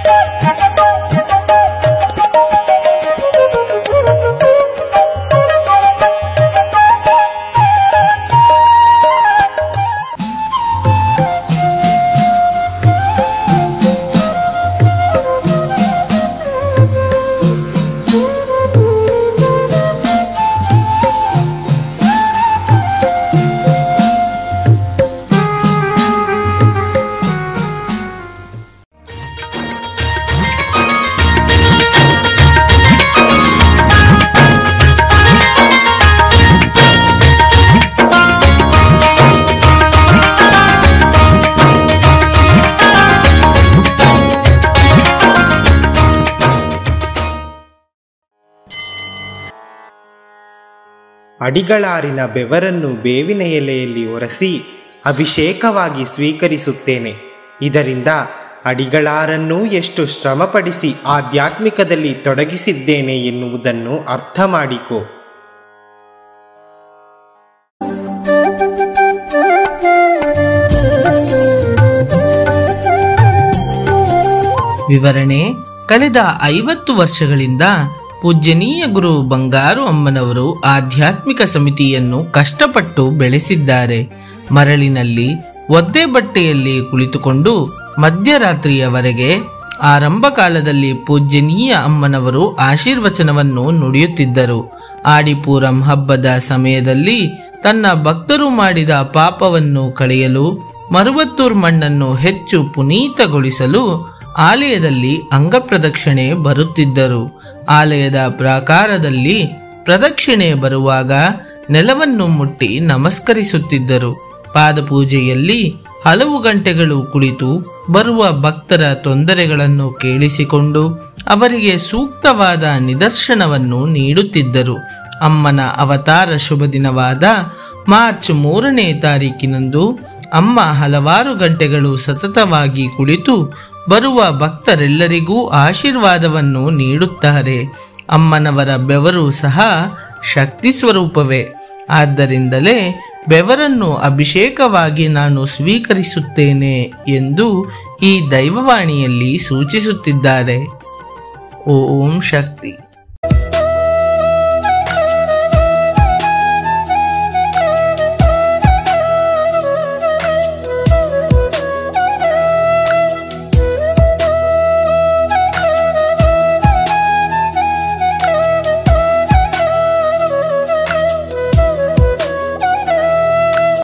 ಅಡಿಗಳಾರಿನ ಬೆವರನ್ನು ಬೇವಿನ ಎಲೆಯಲ್ಲಿ ಒರೆಸಿ ಅಭಿಷೇಕವಾಗಿ ಸ್ವೀಕರಿಸುತ್ತೇನೆ ಇದರಿಂದ ಅಡಿಗಳಾರನ್ನೂ ಎಷ್ಟು ಶ್ರಮಪಡಿಸಿ ಆಧ್ಯಾತ್ಮಿಕದಲ್ಲಿ ತೊಡಗಿಸಿದ್ದೇನೆ ಎನ್ನುವುದನ್ನು ಅರ್ಥ ಮಾಡಿಕೋ ವಿವರಣೆ ಕಳೆದ ಐವತ್ತು ವರ್ಷಗಳಿಂದ ಪೂಜ್ಯನೀಯ ಗುರು ಬಂಗಾರು ಅಮ್ಮನವರು ಆಧ್ಯಾತ್ಮಿಕ ಸಮಿತಿಯನ್ನು ಕಷ್ಟಪಟ್ಟು ಬೆಳೆಸಿದ್ದಾರೆ ಮರಳಿನಲ್ಲಿ ಒದ್ದೆ ಬಟ್ಟೆಯಲ್ಲಿ ಕುಳಿತುಕೊಂಡು ಮಧ್ಯರಾತ್ರಿಯವರೆಗೆ ಆರಂಭ ಕಾಲದಲ್ಲಿ ಪೂಜ್ಯನೀಯ ಅಮ್ಮನವರು ಆಶೀರ್ವಚನವನ್ನು ನುಡಿಯುತ್ತಿದ್ದರು ಆಡಿಪೂರಂ ಹಬ್ಬದ ಸಮಯದಲ್ಲಿ ತನ್ನ ಭಕ್ತರು ಮಾಡಿದ ಪಾಪವನ್ನು ಕಳೆಯಲು ಮರುವತ್ತೂರ್ ಮಣ್ಣನ್ನು ಹೆಚ್ಚು ಪುನೀತಗೊಳಿಸಲು ಆಲಯದಲ್ಲಿ ಅಂಗಪ್ರದಕ್ಷಿಣೆ ಬರುತ್ತಿದ್ದರು ಆಲಯದ ಪ್ರಾಕಾರದಲ್ಲಿ ಪ್ರದಕ್ಷಿಣೆ ಬರುವಾಗ ನೆಲವನ್ನು ಮುಟ್ಟಿ ನಮಸ್ಕರಿಸುತ್ತಿದ್ದರು ಪಾದಪೂಜೆಯಲ್ಲಿ ಹಲವು ಗಂಟೆಗಳು ಕುಳಿತು ಬರುವ ಭಕ್ತರ ತೊಂದರೆಗಳನ್ನು ಕೇಳಿಸಿಕೊಂಡು ಅವರಿಗೆ ಸೂಕ್ತವಾದ ನಿದರ್ಶನವನ್ನು ನೀಡುತ್ತಿದ್ದರು ಅಮ್ಮನ ಅವತಾರ ಶುಭ ದಿನವಾದ ಮಾರ್ಚ್ ಮೂರನೇ ತಾರೀಕಿನಂದು ಅಮ್ಮ ಹಲವಾರು ಗಂಟೆಗಳು ಸತತವಾಗಿ ಕುಳಿತು ಬರುವ ಭಕ್ತರೆಲ್ಲರಿಗೂ ಆಶೀರ್ವಾದವನ್ನು ನೀಡುತ್ತಾರೆ ಅಮ್ಮನವರ ಬೆವರು ಸಹ ಶಕ್ತಿ ಸ್ವರೂಪವೇ ಆದ್ದರಿಂದಲೇ ಬೆವರನ್ನು ಅಭಿಷೇಕವಾಗಿ ನಾನು ಸ್ವೀಕರಿಸುತ್ತೇನೆ ಎಂದು ಈ ದೈವವಾಣಿಯಲ್ಲಿ ಸೂಚಿಸುತ್ತಿದ್ದಾರೆ ಓಂ ಶಕ್ತಿ